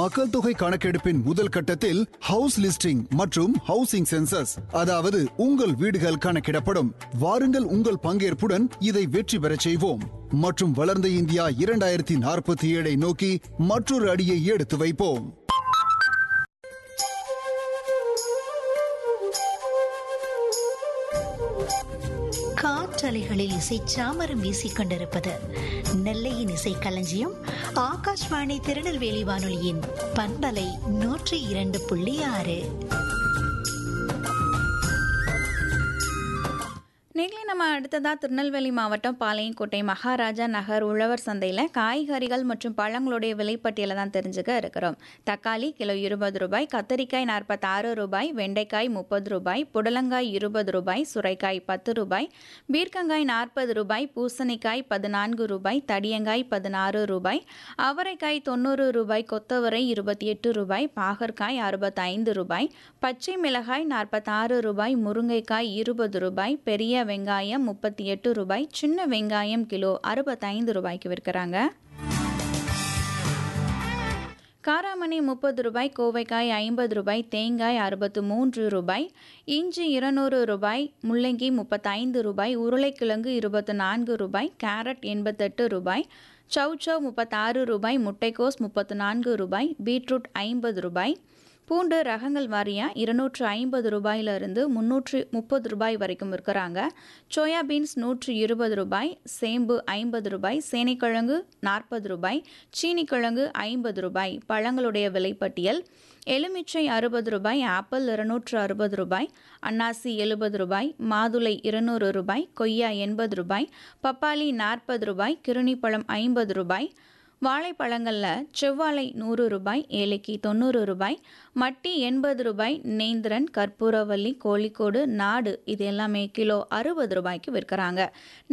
மக்கள் தொகை கணக்கெடுப்பின் முதல் கட்டத்தில் ஹவுஸ் லிஸ்டிங் மற்றும் ஹவுசிங் சென்சஸ் அதாவது உங்கள் வீடுகள் கணக்கிடப்படும் வாருங்கள் உங்கள் பங்கேற்புடன் இதை வெற்றி பெறச் செய்வோம் மற்றும் வளர்ந்த இந்தியா இரண்டாயிரத்தி நாற்பத்தி ஏழை நோக்கி மற்றொரு அடியை எடுத்து வைப்போம் காற்றலைகளில் இசை சாமரம் வீசிக் கொண்டிருப்பது நெல்லையின் இசை களஞ்சியம் ஆகாஷ்வாணி திருநெல்வேலி வானொலியின் பண்பலை நூற்றி இரண்டு புள்ளி ஆறு நீங்களே நம்ம அடுத்ததாக திருநெல்வேலி மாவட்டம் பாளையங்கோட்டை மகாராஜா நகர் உழவர் சந்தையில் காய்கறிகள் மற்றும் பழங்களுடைய விலைப்பட்டியலை தான் தெரிஞ்சுக்க இருக்கிறோம் தக்காளி கிலோ இருபது ரூபாய் கத்தரிக்காய் நாற்பத்தாறு ரூபாய் வெண்டைக்காய் முப்பது ரூபாய் புடலங்காய் இருபது ரூபாய் சுரைக்காய் பத்து ரூபாய் பீர்க்கங்காய் நாற்பது ரூபாய் பூசணிக்காய் பதினான்கு ரூபாய் தடியங்காய் பதினாறு ரூபாய் அவரைக்காய் தொண்ணூறு ரூபாய் கொத்தவரை இருபத்தி எட்டு ரூபாய் பாகற்காய் அறுபத்தைந்து ரூபாய் பச்சை மிளகாய் நாற்பத்தாறு ரூபாய் முருங்கைக்காய் இருபது ரூபாய் பெரிய வெங்காயம் முப்பத்தி எட்டு ரூபாய் சின்ன வெங்காயம் கிலோ அறுபத்தைந்து ரூபாய்க்கு விற்கிறாங்க காராமணி முப்பது ரூபாய் கோவைக்காய் ஐம்பது ரூபாய் தேங்காய் அறுபத்து மூன்று ரூபாய் இஞ்சி இருநூறு ரூபாய் முள்ளங்கி முப்பத்தைந்து ரூபாய் உருளைக்கிழங்கு இருபத்து நான்கு ரூபாய் கேரட் எண்பத்தெட்டு ரூபாய் சௌச்சவ் முப்பத்தாறு ரூபாய் முட்டைக்கோஸ் முப்பத்து நான்கு ரூபாய் பீட்ரூட் ஐம்பது ரூபாய் பூண்டு ரகங்கள் வாரியாக இருநூற்று ஐம்பது ரூபாயிலிருந்து முந்நூற்று முப்பது ரூபாய் வரைக்கும் விற்கிறாங்க சோயா பீன்ஸ் நூற்று இருபது ரூபாய் சேம்பு ஐம்பது ரூபாய் சேனைக்கிழங்கு நாற்பது ரூபாய் சீனிக்கிழங்கு ஐம்பது ரூபாய் பழங்களுடைய விலைப்பட்டியல் எலுமிச்சை அறுபது ரூபாய் ஆப்பிள் இருநூற்று அறுபது ரூபாய் அன்னாசி எழுபது ரூபாய் மாதுளை இருநூறு ரூபாய் கொய்யா எண்பது ரூபாய் பப்பாளி நாற்பது ரூபாய் கிருணிப்பழம் ஐம்பது ரூபாய் வாழைப்பழங்களில் செவ்வாழை நூறு ரூபாய் ஏலக்கி தொண்ணூறு ரூபாய் மட்டி எண்பது ரூபாய் நேந்திரன் கற்பூரவல்லி கோழிக்கோடு நாடு இது எல்லாமே கிலோ அறுபது ரூபாய்க்கு விற்கிறாங்க